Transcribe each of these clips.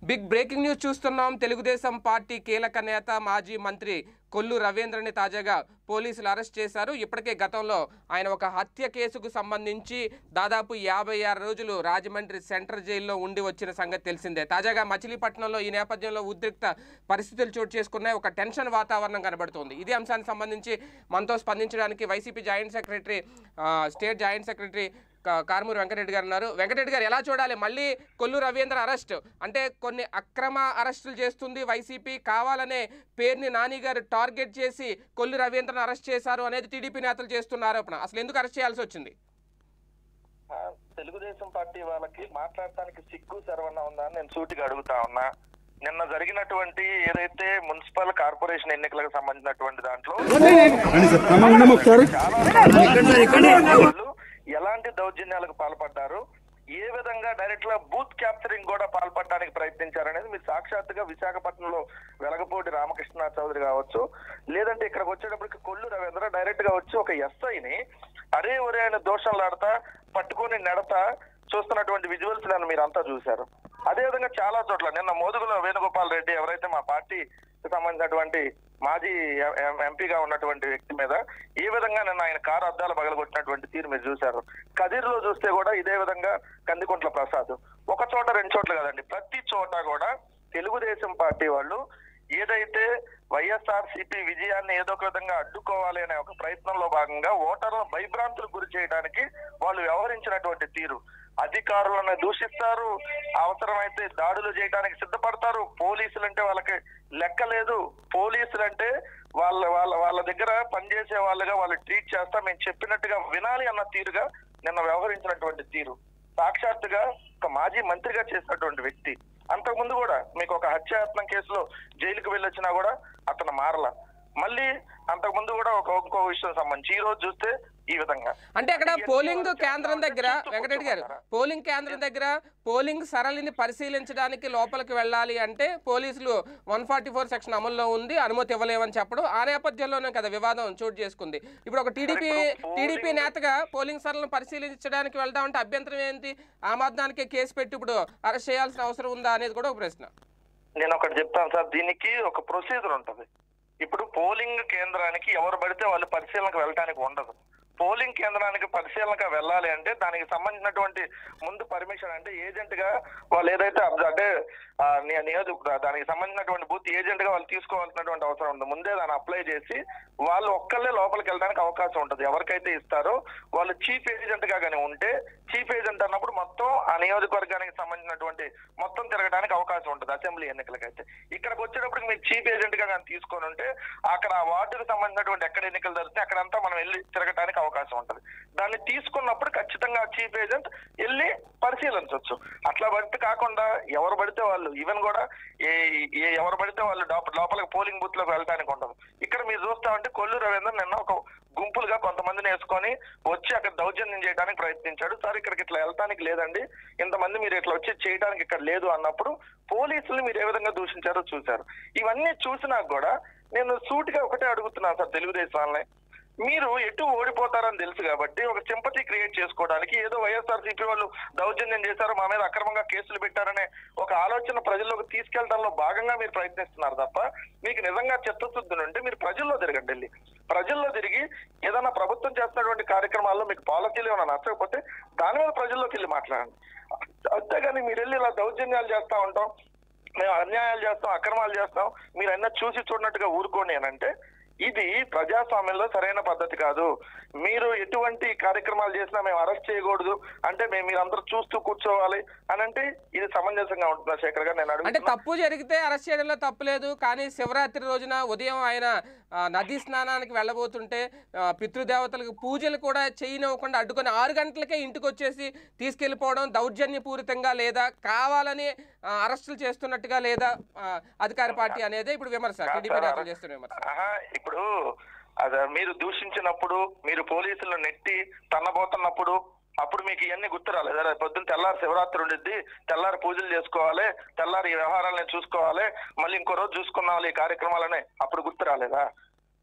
Big breaking news చూస్తున్నాం Telugu Desam party కీలక నేత మాజీ మంత్రి కొల్లు రవీంద్రని తాజాగా పోలీసులు అరెస్ట్ చేశారు ఇప్పటికే గతంలో ఆయన ఒక హత్య కేసుకు సంబంధించి దాదాపు యాభై ఆరు రోజులు రాజమండ్రి సెంట్రల్ జైల్లో ఉండి వచ్చిన సంగతి తెలిసిందే తాజాగా మచిలీపట్నంలో ఈ నేపథ్యంలో ఉద్రిక్త పరిస్థితులు చోటు చేసుకున్నాయి ఒక టెన్షన్ వాతావరణం కనబడుతోంది ఇదే అంశానికి సంబంధించి మనతో స్పందించడానికి వైసీపీ జాయింట్ సెక్రటరీ ఆ, స్టేట్ జాయింట్ సెక్రటరీ కా- కారుమూరి వెంకటరెడ్డి గారు ఉన్నారు వెంకటరెడ్డి గారు ఎలా చూడాలి మళ్ళీ కొల్లు రవీంద్ర అరెస్ట్ అంటే కొన్ని అక్రమ అరెస్టులు చేస్తుంది వైసీపీ కావాలనే పేరుని నాని గారు టార్గెట్ చేసి కొల్లు రవీంద్రను అరెస్ట్ చేశారు అనేది టీడీపీ నేతలు చేస్తున్న ఆరోపణ అసలు ఎందుకు అరెస్ట్ చేయాల్సి వచ్చింది ఆ, తెలుగుదేశం పార్టీ వాళ్ళకి మాట్లాడటానికి సిగ్గు శరవణ ఉందా అని నేను సూటిగా అడుగుతా ఉన్నా నిన్న జరిగినటువంటి ఏదైతే మున్సిపల్ కార్పొరేషన్ ఎన్నికలకు సంబంధించినటువంటి దాంట్లో రండి సార్ అమ్మ ఉండమ్మ ఒకసారి వాళ్ళు ఎలాంటి దౌర్జన్యాలకు పాల్పడ్డారు ఏ విధంగా డైరెక్ట్ గా బూత్ క్యాప్చరింగ్ కూడా పాల్పడడానికి ప్రయత్నించారనేది మీరు సాక్షాత్తుగా విశాఖపట్నంలో వెలగపూడి రామకృష్ణ చౌదరి కావచ్చు లేదంటే ఇక్కడికి వచ్చేటప్పటికి కొల్లు రవీంద్ర డైరెక్ట్ గా వచ్చి ఒక ఎస్ఐని అరే ఒరే అని దోషంలాడతా పట్టుకొని నెడతా చూస్తున్నటువంటి విజువల్స్ నన్ను మీరు అంతా చూశారు అదే విధంగా చాలా చోట్ల నిన్న మోదుగులో వేణుగోపాల్ రెడ్డి ఎవరైతే మా పార్టీ సంబంధించినటువంటి మాజీ ఎం- ఎం- ఎంపీగా ఉన్నటువంటి వ్యక్తి మీద ఏ విధంగా నిన్న ఆయన కారు అద్దాలు పగలగొట్టినటువంటి తీరు మీరు చూశారు కదిర్లో చూస్తే కూడా ఇదే విధంగా కందికుంట్ల ప్రసాద్ ఒక చోట రెండు చోట్ల కదండి ప్రతి చోట కూడా తెలుగుదేశం పార్టీ వాళ్ళు ఏదైతే వైఎస్ఆర్ సిపి విజయాన్ని ఏదో ఒక విధంగా అడ్డుకోవాలి అనే ఒక ప్రయత్నంలో భాగంగా ఓటర్లను భయభ్రాంతులకు గురి చేయడానికి వాళ్ళు వ్యవహరించినటువంటి తీరు అధికారులను దూషిస్తారు అవసరమైతే దాడులు చేయడానికి సిద్ధపడతారు పోలీసులు అంటే వాళ్ళకి లెక్క లేదు పోలీసులు అంటే వాళ్ళ వాళ్ళ వాళ్ళ దగ్గర పనిచేసే వాళ్ళుగా వాళ్ళు ట్రీట్ చేస్తా మేము చెప్పినట్టుగా వినాలి అన్న తీరుగా నిన్న వ్యవహరించినటువంటి తీరు సాక్షాత్తుగా ఒక మాజీ మంత్రిగా చేసినటువంటి వ్యక్తి అంతకుముందు కూడా మీకు ఒక హత్యాయత్నం కేసులో జైలుకు వెళ్ళొచ్చినా కూడా అతను మారల మళ్ళీ అంతకుముందు కూడా ఒక ఇంకో విషయం సంబంధించి ఈ రోజు చూస్తే ఈ విధంగా అంటే అక్కడ ఎన్ని పోలింగ్ వాళ్ళు కేంద్రం దగ్గర చుట్టూ వెంకటరెడ్డి గారు కూర్చోమన్నారా? పోలింగ్ కేంద్రం దగ్గర పోలింగ్ సరళిని పరిశీలించడానికి లోపలికి వెళ్ళాలి అంటే పోలీసులు వన్ ఫార్టీ ఫోర్ సెక్షన్ అమల్లో ఉంది అనుమతి ఇవ్వలేమని చెప్పడం ఆ నేపథ్యంలోనే కదా వివాదం చోటు చేసుకుంది ఇప్పుడు ఒక టీడీపీ ఇప్పుడు టీడీపీ పోలింగ్ నేతగా పోలింగ్ సరళిని పరిశీలించడానికి వెళ్దామంటే అభ్యంతరం ఏంటి ఆ మద్దానికే కేసు పెట్టి ఇప్పుడు అరెస్ట్ చేయాల్సిన అవసరం ఉందా అనేది కూడా ఒక ప్రశ్న నేను ఒకటి చెప్తాను సార్ దీనికి ఒక ప్రొసీజర్ ఉంటది ఇప్పుడు పోలింగ్ కేంద్రానికి ఎవరు పడితే వాళ్ళు పరిశీలనకు వెళ్ళడానికి ఉండదు పోలింగ్ కేంద్రానికి పరిశీలనగా వెళ్ళాలి అంటే దానికి సంబంధించినటువంటి ముందు పర్మిషన్ అంటే ఏజెంట్ గా వాళ్ళు ఏదైతే అబ్- అంటే ఆ, ని- నియోజక దానికి సంబంధించినటువంటి బూత్ ఏజెంట్ గా వాళ్ళు తీసుకోవాల్సినటువంటి అవసరం ఉంది ముందే దాన్ని అప్లై చేసి వాళ్ళు ఒక్కళ్ళే లోపలికి వెళ్ళడానికి అవకాశం ఉంటుంది ఎవరికైతే ఇస్తారో వాళ్ళు చీఫ్ ఏజెంట్ గా కానీ ఉంటే చీఫ్ ఏజెంట్ అన్నప్పుడు మొత్తం ఆ నియోజకవర్గానికి సంబంధించినటువంటి మొత్తం తిరగడానికి అవకాశం ఉంటుంది అసెంబ్లీ ఎన్నికలకైతే ఇక్కడికి వచ్చేటప్పటికి మీరు చీఫ్ ఏజెంట్ గా కానీ తీసుకొని ఉంటే అక్కడ ఆ వార్డుకు సంబంధించినటువంటి ఎక్కడ ఎన్నికలు జరిగితే అక్కడంతా మనం వెళ్ళి తిరగడానికి అవకాశం ఉంటుంది దాన్ని తీసుకున్నప్పుడు ఖచ్చితంగా చీఫ్ ఏజెంట్ వెళ్ళి పరిశీలించవచ్చు అట్లా పడితే కాకుండా ఎవరు పడితే వాళ్ళు ఈవెన్ కూడా ఏ ఏ ఎవరు పడితే వాళ్ళు లోప- లోపలికి పోలింగ్ బూత్ లోకి వెళ్ళడానికి ఉండదు ఇక్కడ మీరు చూస్తామంటే కొల్లు రవీంద్ర నిన్న ఒక గుంపులుగా కొంతమందిని వేసుకొని వచ్చి అక్కడ దౌర్జన్యం చేయడానికి ప్రయత్నించాడు సార్ ఇక్కడికి ఇట్లా వెళ్ళటానికి లేదండి ఇంతమంది మీరు ఇట్లా వచ్చి చేయడానికి ఇక్కడ లేదు అన్నప్పుడు పోలీసులు మీరు ఏ విధంగా దూషించారో చూశారు ఇవన్నీ చూసినా కూడా నేను సూటిగా ఒకటే అడుగుతున్నాను సార్ తెలుగుదేశం వాళ్ళని మీరు ఎటు ఓడిపోతారని తెలుసు కాబట్టి ఒక సింపతి క్రియేట్ చేసుకోవడానికి ఏదో వైఎస్ఆర్ సిపి వాళ్ళు దౌర్జన్యం చేశారు మా మీద అక్రమంగా కేసులు పెట్టారనే ఒక ఆలోచన ప్రజల్లోకి తీసుకెళ్లడంలో భాగంగా మీరు ప్రయత్నిస్తున్నారు తప్ప మీకు నిజంగా చిత్తశుద్ధి నుండి మీరు ప్రజల్లో తిరగండి వెళ్ళి ప్రజల్లో తిరిగి ఏదైనా ప్రభుత్వం చేస్తున్నటువంటి కార్యక్రమాల్లో మీకు పాలసీలు ఏమైనా నచ్చకపోతే దాని మీద ప్రజల్లోకి వెళ్ళి మాట్లాడండి అంతేగాని మీరు వెళ్ళి ఇలా దౌర్జన్యాలు చేస్తా ఉంటాం మేము అన్యాయాలు చేస్తాం అక్రమాలు చేస్తాం మీరు అన్న చూసి చూడనట్టుగా ఊరుకోండి అని అంటే ఇది ప్రజాస్వామ్యంలో సరైన పద్ధతి కాదు మీరు ఎటువంటి కార్యక్రమాలు చేసినా మేము అరెస్ట్ చేయకూడదు అంటే మేము మీరందరూ చూస్తూ కూర్చోవాలి అని అంటే ఇది సమంజసంగా ఉంటుందా శేఖర్ గారు నేను అంటే అడుగుతున్నా తప్పు జరిగితే అరెస్ట్ చేయడంలో తప్పు లేదు కానీ శివరాత్రి రోజున ఉదయం ఆయన ఆ, నదీ స్నానానికి వెళ్ళబోతుంటే ఆ, పితృదేవతలకు పూజలు కూడా చేయనివ్వకుండా అడ్డుకొని ఆరు గంటలకే ఇంటికి వచ్చేసి తీసుకెళ్లిపోవడం దౌర్జన్యపూరితంగా లేదా కావాలని ఆ, అరెస్టులు చేస్తున్నట్టుగా లేదా ఆ, అధికార పార్టీ అనేది ఇప్పుడు విమర్శ టీడీపీ నేతలు చేస్తున్న విమర్శ ఆహా, ఇప్పుడు అదే మీరు దూషించినప్పుడు మీరు పోలీసులను నెట్టి తన్నబోతున్నప్పుడు అప్పుడు మీకు ఇవన్నీ గుర్తు రాలేదు అరే పొద్దున్న తెల్లారి శివరాత్రి ఉండిద్ది తెల్లారి పూజలు చేసుకోవాలి తెల్లారి ఈ వ్యవహారాలను చూసుకోవాలి మళ్ళీ ఇంకో రోజు చూసుకున్నావాలి ఈ కార్యక్రమాలనే అప్పుడు గుర్తు రాలేదా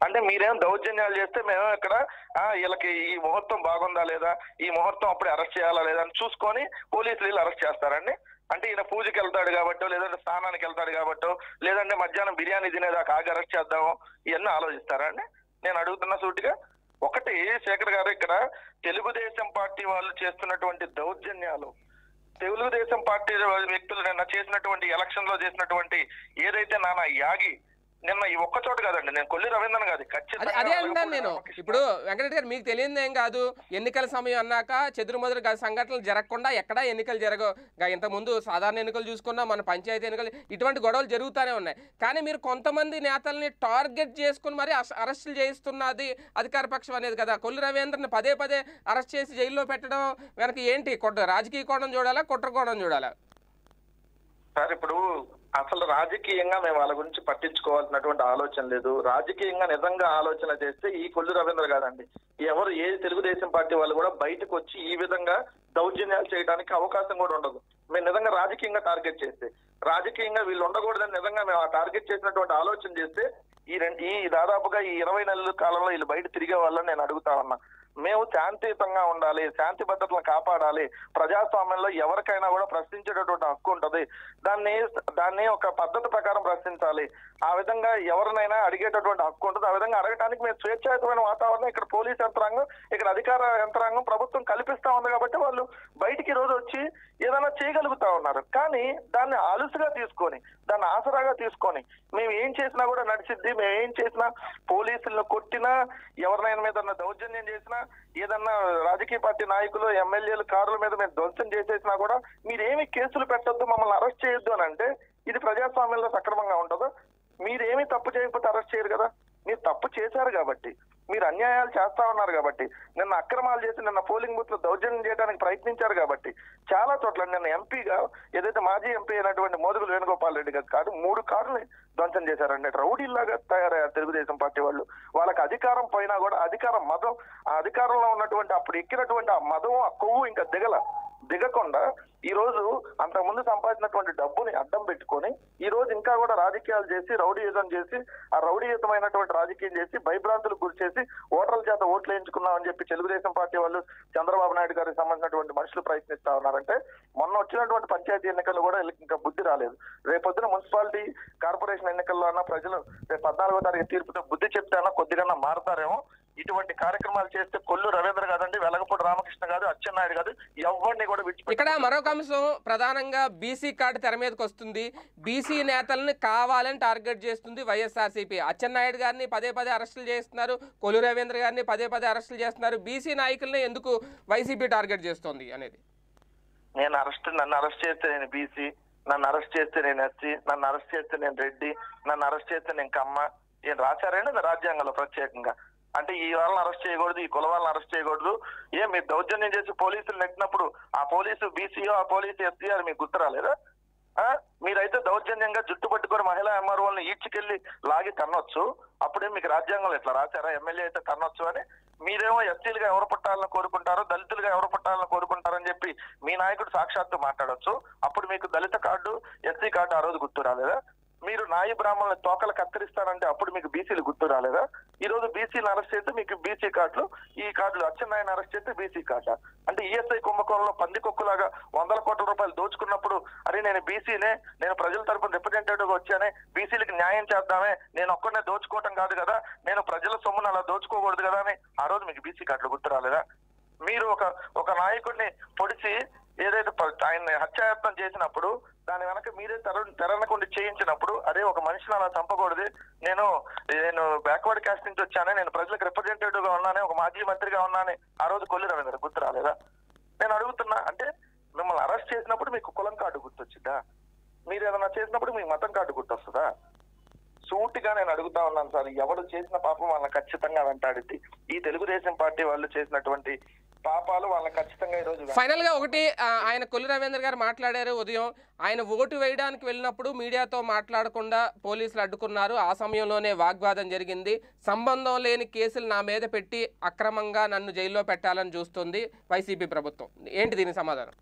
అంటే మీరేం దౌర్జన్యాలు చేస్తే మేము ఇక్కడ ఆ, వీళ్ళకి ఈ ముహూర్తం బాగుందా లేదా ఈ ముహూర్తం అప్పుడే అరెస్ట్ చేయాలా లేదా అని చూసుకొని పోలీసులు వీళ్ళు అరెస్ట్ చేస్తారండి అంటే ఈయన పూజకి వెళ్తాడు కాబట్టో లేదంటే స్నానానికి వెళ్తాడు కాబట్టో లేదంటే మధ్యాహ్నం బిర్యానీ తినేదాకా ఆగి అరెస్ట్ చేద్దాము ఇవన్నీ ఆలోచిస్తారా అండి నేను అడుగుతున్న సూటిగా ఒకటి శేఖర్ గారు ఇక్కడ తెలుగుదేశం పార్టీ వాళ్ళు చేస్తున్నటువంటి దౌర్జన్యాలు తెలుగుదేశం పార్టీ వ్యక్తులు నిన్న చేసినటువంటి ఎలక్షన్ లో చేసినటువంటి ఏదైతే నాన్న యాగి నిన్న ఈ ఒక్క చోట కాదండి నేను కొల్లి రవీంద్రన్ కాదు అదే ఖచ్చితంగా అదే అంటున్నాను వెలగపూడి నేను రామకృష్ణ. ఇప్పుడు వెంకటరెడ్డి గారు మీకు తెలియదు ఏం కాదు ఎన్నికల సమయం అన్నాక చెదురుమదురు గ- సంఘటనలు జరగకుండా ఎక్కడా ఎన్నికలు జరగవు గా ఇంతకుముందు సాధారణ ఎన్నికలు చూసుకున్నా మన పంచాయతీ ఎన్నికలు ఇటువంటి గొడవలు జరుగుతూనే ఉన్నాయి కానీ మీరు కొంతమంది నేతల్ని టార్గెట్ చేసుకుని మరి అస- అరెస్టులు చేయిస్తున్నది అధికార పక్షం అనేది కదా కొల్లు రవీంద్రని పదే పదే అరెస్ట్ చేసి జైల్లో పెట్టడం వెనక ఏంటి కొట్ట రాజకీయ కోణం చూడాలా కుట్ర కోణం చూడాలా సార్ ఇప్పుడు అసలు రాజకీయంగా మేము వాళ్ళ గురించి పట్టించుకోవాల్సినటువంటి ఆలోచన లేదు రాజకీయంగా నిజంగా ఆలోచన చేస్తే ఈ కొల్లు రవీంద్ర కాదండి ఎవరు ఏ తెలుగుదేశం పార్టీ వాళ్ళు కూడా బయటకు వచ్చి ఈ విధంగా దౌర్జన్యాలు చేయడానికి అవకాశం కూడా ఉండదు మేము నిజంగా రాజకీయంగా టార్గెట్ చేస్తే రాజకీయంగా వీళ్ళు ఉండకూడదని నిజంగా మేము ఆ టార్గెట్ చేసినటువంటి ఆలోచన చేస్తే ఈ రెండు ఈ దాదాపుగా ఈ ఇరవై నెలల కాలంలో వీళ్ళు బయట తిరిగే వాళ్ళని నేను అడుగుతా ఉన్నా మేము శాంతియుతంగా ఉండాలి శాంతి భద్రతలను కాపాడాలి ప్రజాస్వామ్యంలో ఎవరికైనా కూడా ప్రశ్నించేటటువంటి హక్కు ఉంటది దాన్ని దాన్ని ఒక పద్ధతి ప్రకారం ప్రశ్నించాలి ఆ విధంగా ఎవరినైనా అడిగేటటువంటి హక్కు ఉంటుంది ఆ విధంగా అడగడానికి మేము స్వేచ్ఛాయుతమైన వాతావరణం ఇక్కడ పోలీస్ యంత్రాంగం ఇక్కడ అధికార యంత్రాంగం ప్రభుత్వం కల్పిస్తా ఉంది కాబట్టి వాళ్ళు బయటికి ఈ రోజు వచ్చి ఏదైనా చేయగలుగుతా ఉన్నారు కానీ దాన్ని అలుసుగా తీసుకొని దాన్ని ఆసరాగా తీసుకొని మేము ఏం చేసినా కూడా నడిచిద్ది మేము ఏం చేసినా పోలీసులను కొట్టినా ఎవరినైనా మీద దౌర్జన్యం చేసినా ఏదన్నా రాజకీయ పార్టీ నాయకులు ఎమ్మెల్యేలు కారుల మీద మేము ధ్వంసం చేసేసినా కూడా మీరేమి కేసులు పెట్టొద్దు మమ్మల్ని అరెస్ట్ చేయొద్దు అని అంటే ఇది ప్రజాస్వామ్యంలో సక్రమంగా ఉంటుందా మీరేమీ తప్పు చేయకపోతే అరెస్ట్ చేయరు కదా మీరు తప్పు చేశారు కాబట్టి మీరు అన్యాయాలు చేస్తా ఉన్నారు కాబట్టి నిన్న అక్రమాలు చేసి నిన్న పోలింగ్ బూత్ లో దౌర్జన్యం చేయడానికి ప్రయత్నించారు కాబట్టి చాలా చోట్ల నిన్న ఎంపీగా ఏదైతే మాజీ ఎంపీ అయినటువంటి మోదుగులు వేణుగోపాల్ రెడ్డి గారు కాదు మూడు కార్లని ధ్వంసం చేశారండి రౌడీల్లాగా తయారయ్యారు తెలుగుదేశం పార్టీ వాళ్ళు వాళ్ళకి అధికారం పోయినా కూడా అధికారం మదం ఆ అధికారంలో ఉన్నటువంటి అప్పుడు ఎక్కినటువంటి ఆ మదం ఆ కొవ్వు ఇంకా దిగల దిగకుండా ఈ రోజు అంతకుముందు సంపాదించినటువంటి డబ్బుని అడ్డం పెట్టుకొని ఈ రోజు ఇంకా కూడా రాజకీయాలు చేసి రౌడీయుధం చేసి ఆ రౌడీయుతమైనటువంటి రాజకీయం చేసి భయభ్రాంతులకు గురి చేసి ఓటర్ల చేత ఓట్లు వేయించుకున్నామని చెప్పి తెలుగుదేశం పార్టీ వాళ్ళు చంద్రబాబు నాయుడు గారికి సంబంధించినటువంటి మనుషులు ప్రయత్నిస్తా ఉన్నారంటే మొన్న వచ్చినటువంటి పంచాయతీ ఎన్నికలు కూడా వీళ్ళకి ఇంకా బుద్ధి రాలేదు రేపొద్దున మున్సిపాలిటీ కార్పొరేషన్ ఎన్నికల్లో అన్న ప్రజలు రేపు పద్నాలుగో తారీఖు తీర్పుతో బుద్ధి చెప్తే అన్న కొద్దిగా మారుతారేమో ఇటువంటి కార్యక్రమాలు చేస్తే కొల్లు రవీంద్ర కాదండి వెలగపూడి రామకృష్ణ కాదు అచ్చెన్నాయుడు కాదు ఎవరిని కూడా విడిచిపెట్టి ఇక్కడ మరొక అంశం ప్రధానంగా బీసీ కార్డు తెర మీదకి వస్తుంది బీసీ నేతల్ని కావాలని టార్గెట్ చేస్తుంది వైఎస్ఆర్సీపీ అచ్చెన్నాయుడు గారిని పదే పదే అరెస్టులు చేస్తున్నారు కొలు రవీంద్ర గారిని పదే పదే అరెస్టులు చేస్తున్నారు బీసీ నాయకుల్ని ఎందుకు వైసీపీ టార్గెట్ చేస్తోంది అనేది నేను అరెస్ట్ నన్ను అరెస్ట్ చేస్తే నేను బీసీ నన్ను అరెస్ట్ చేస్తే నేను ఎస్సీ నన్ను అరెస్ట్ చేస్తే నేను రెడ్డి నన్ను అరెస్ట్ చేస్తే నేను కమ్మ ఏం రాశారండి అది రాజ్యాంగంలో ప్రత్యేకంగా అంటే ఈ వాళ్ళని అరెస్ట్ చేయకూడదు ఈ కుల వాళ్ళని అరెస్ట్ చేయకూడదు ఏం మీరు దౌర్జన్యం చేసి పోలీసులు నెట్టినప్పుడు ఆ పోలీసు బీసీఓ ఆ పోలీసు ఎస్సీ అని మీకు గుర్తు రాలేదా ఆ? మీరైతే దౌర్జన్యంగా జుట్టు పట్టుకొని మహిళా ఎంఆర్ఓల్ని ఈడ్చుకెళ్లి లాగి తన్నొచ్చు అప్పుడే మీకు రాజ్యాంగంలో ఎట్లా రాశారా ఎమ్మెల్యే అయితే తన్నొచ్చు అని మీరేమో ఎస్సీలుగా ఎవరు పుట్టాలని కోరుకుంటారో దళితులుగా ఎవరు పుట్టాలని కోరుకుంటారని చెప్పి మీ నాయకుడు సాక్షాత్తు మాట్లాడొచ్చు అప్పుడు మీకు దళిత కార్డు ఎస్సీ కార్డు ఆ రోజు గుర్తు రాలేదా మీరు నాయి బ్రాహ్మణుల తోకలు కత్తిరిస్తారంటే అప్పుడు మీకు బీసీలు గుర్తు రాలేదా ఈ రోజు బీసీలు అరెస్ట్ చేస్తే మీకు బీసీ కార్డులు ఈ కార్డులు అచ్చెన్నాయన అరెస్ట్ చేస్తే బీసీ కార్డు అంటే ఈఎస్ఐ కుంభకోణంలో పందికొక్కులాగా వందల కోట్ల రూపాయలు దోచుకున్నప్పుడు అరే నేను బీసీనే నేను ప్రజల తరపున రిప్రజెంటేటివ్ గా వచ్చానే బీసీలకు న్యాయం చేద్దామే నేను ఒక్కడనే దోచుకోవటం కాదు కదా నేను ప్రజల సొమ్మును అలా దోచుకోకూడదు కదా అని ఆ రోజు మీకు బీసీ కార్డులు గుర్తు రాలేదా మీరు ఒక ఒక నాయకుడిని పొడిచి ఏదైతే ప- ఆయన్ని హత్యాయత్నం చేసినప్పుడు దాని వెనక మీరే తెర తెరనకుండా చేయించినప్పుడు అదే ఒక మనిషిని అలా చంపకూడదు నేను నేను బ్యాక్వర్డ్ క్యాస్ట్ నుంచి వచ్చానే నేను ప్రజలకు రిప్రజెంటేటివ్ గా ఉన్నానే ఒక మాజీ మంత్రిగా ఉన్నానే ఆ రోజు కొల్లి రవీంద్ర గుర్తు రాలేదా నేను అడుగుతున్నా అంటే మిమ్మల్ని అరెస్ట్ చేసినప్పుడు మీకు కులం కార్డు గుర్తొచ్చిందా మీరు ఏదైనా చేసినప్పుడు మీకు మతం కార్డు గుర్తొస్తుందా సూటిగా నేను అడుగుతా ఉన్నాను సార్ ఎవరు చేసిన పాపం వాళ్ళని ఖచ్చితంగా వెంటాడిద్ది ఈ తెలుగుదేశం పార్టీ వాళ్ళు చేసినటువంటి పాపాలు వాళ్ళని ఖచ్చితంగా ఈ రోజు ఫైనల్ గా ఒకటి ఆ, ఆయన కొల్లు రవీంద్ర గారు మాట్లాడారు ఉదయం ఆయన ఓటు వేయడానికి వెళ్ళినప్పుడు మీడియాతో మాట్లాడకుండా పోలీసులు అడ్డుకున్నారు ఆ సమయంలోనే వాగ్వాదం జరిగింది సంబంధం లేని కేసులు నా మీద పెట్టి అక్రమంగా నన్ను జైల్లో పెట్టాలని చూస్తుంది వైసీపీ ప్రభుత్వం ఏంటి దీని సమాధానం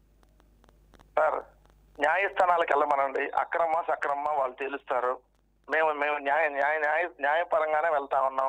సార్ న్యాయస్థానాలకు వెళ్ళమనండి అక్రమ సక్రమ వాళ్ళు తేలుస్తారు మేము మేము న్యాయ న్యాయ న్యాయ న్యాయపరంగానే వెళ్తా ఉన్నాం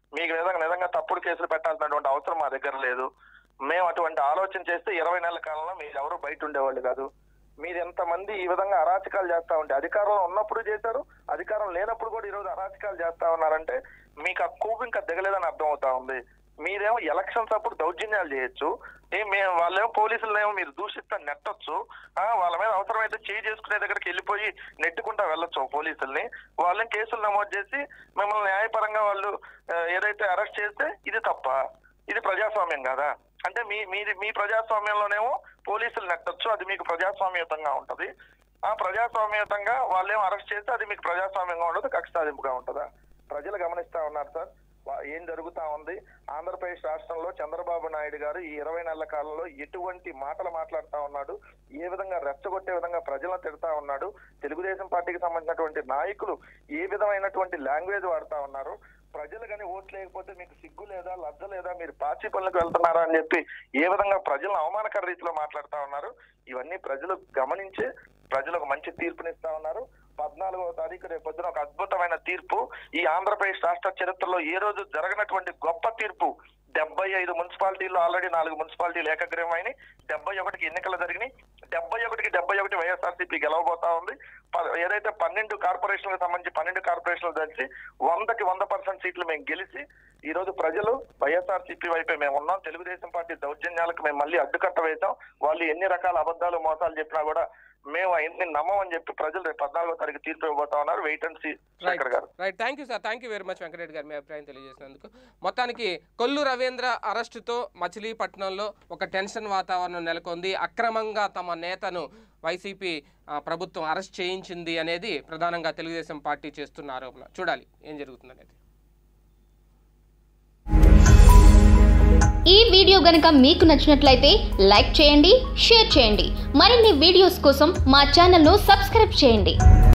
మీకు నిజంగా నిజంగా తప్పుడు కేసులు పెట్టాల్సినటువంటి అవసరం మా దగ్గర లేదు మేము అటువంటి ఆలోచన చేస్తే ఇరవై నెలల కాలంలో మీరు ఎవరు బయట ఉండేవాళ్ళు కాదు మీరు ఎంతమంది ఈ విధంగా అరాచకాలు చేస్తా ఉంటే అధికారంలో ఉన్నప్పుడు చేశారు అధికారం లేనప్పుడు కూడా ఈరోజు అరాచకాలు చేస్తా ఉన్నారంటే మీకు ఆ కూపు ఇంకా దిగలేదని అర్థం అవుతా ఉంది మీరేమో ఎలక్షన్స్ అప్పుడు దౌర్జన్యాలు చేయొచ్చు ఏ మేము వాళ్ళేమో పోలీసులనేమో మీరు దూషిస్తా నెట్టొచ్చు ఆ, వాళ్ళ మీద అవసరమైతే చేయి చేసుకునే దగ్గరికి వెళ్ళిపోయి నెట్టుకుంటా వెళ్ళొచ్చు పోలీసుల్ని వాళ్ళని కేసులు నమోదు చేసి మిమ్మల్ని న్యాయపరంగా వాళ్ళు ఆ, ఏదైతే అరెస్ట్ చేస్తే ఇది తప్ప ఇది ప్రజాస్వామ్యం కాదా అంటే మీ మీది మీ ప్రజాస్వామ్యంలోనేమో పోలీసులు నెట్టొచ్చు అది మీకు ప్రజాస్వామ్యయుతంగా ఉంటది ఆ ప్రజాస్వామ్యయుతంగా వాళ్ళేమో అరెస్ట్ చేస్తే అది మీకు ప్రజాస్వామ్యంగా ఉండదు కక్ష సాధింపుగా ఉంటుందా ప్రజలు గమనిస్తా ఉన్నారు సార్ వా- ఏం జరుగుతా ఉంది ఆంధ్రప్రదేశ్ రాష్ట్రంలో చంద్రబాబు నాయుడు గారు ఈ ఇరవై నెలల కాలంలో ఎటువంటి మాటలు మాట్లాడుతా ఉన్నాడు ఏ విధంగా రెచ్చగొట్టే విధంగా ప్రజలను తిడతా ఉన్నాడు తెలుగుదేశం పార్టీకి సంబంధించినటువంటి నాయకులు ఏ విధమైనటువంటి లాంగ్వేజ్ వాడుతా ఉన్నారు ప్రజలు కానీ ఓట్లు లేకపోతే మీకు సిగ్గు లేదా లజ్జ లేదా మీరు పాచి పనులకు వెళ్తున్నారా అని చెప్పి ఏ విధంగా ప్రజలను అవమానకర రీతిలో మాట్లాడుతా ఉన్నారు ఇవన్నీ ప్రజలు గమనించి ప్రజలకు మంచి తీర్పునిస్తా ఉన్నారు పద్నాలుగవ తారీఖు రేపు పొద్దున ఒక అద్భుతమైన తీర్పు ఈ ఆంధ్రప్రదేశ్ రాష్ట్ర చరిత్రలో ఏ రోజు జరగనటువంటి గొప్ప తీర్పు డెబ్బై ఐదు మున్సిపాలిటీల్లో ఆల్రెడీ నాలుగు మున్సిపాలిటీలు ఏకగ్రీవమైన డెబ్బై ఒకటికి ఎన్నికలు జరిగినాయి డెబ్బై ఒకటికి డెబ్బై ఒకటి వైఎస్ఆర్సీపీ గెలవబోతా ఉంది ప- ఏదైతే పన్నెండు కార్పొరేషన్లకు సంబంధించి పన్నెండు కార్పొరేషన్లు తెలిసి వందకి వంద పర్సెంట్ సీట్లు మేము గెలిచి ఈ రోజు ప్రజలు వైఎస్ఆర్సీపీ వైపే మేము ఉన్నాం తెలుగుదేశం పార్టీ దౌర్జన్యాలకు మేము మళ్ళీ అడ్డుకట్ట వేసాం వాళ్ళు ఎన్ని రకాల అబద్ధాలు మోసాలు చెప్పినా కూడా మేము అవన్నీ నమ్మమని చెప్పి ప్రజలు రేపు పద్నాలుగో తారీఖు తీర్పు ఇవ్వబోతా ఉన్నారు wait and C Shekhar garu right thank you sir thank you very much Venkatareddy garu మీ అభిప్రాయం తెలియజేసినందుకు మొత్తానికి కొల్లు రవీంద్ర అరెస్టుతో మచిలీపట్నంలో ఒక టెన్షన్ వాతావరణం నెలకొంది అక్రమంగా తమ నేతను వైసీపీ ఆ, ప్రభుత్వం అరెస్ట్ చేయించింది అనేది ప్రధానంగా తెలుగుదేశం పార్టీ చేస్తున్న ఆరోపణ చూడాలి ఏం జరుగుతుందనేది ఈ వీడియో గనుక మీకు నచ్చినట్లయితే లైక్ చేయండి షేర్ చేయండి మరిన్ని వీడియోస్ కోసం మా ఛానల్ను సబ్స్క్రైబ్ చేయండి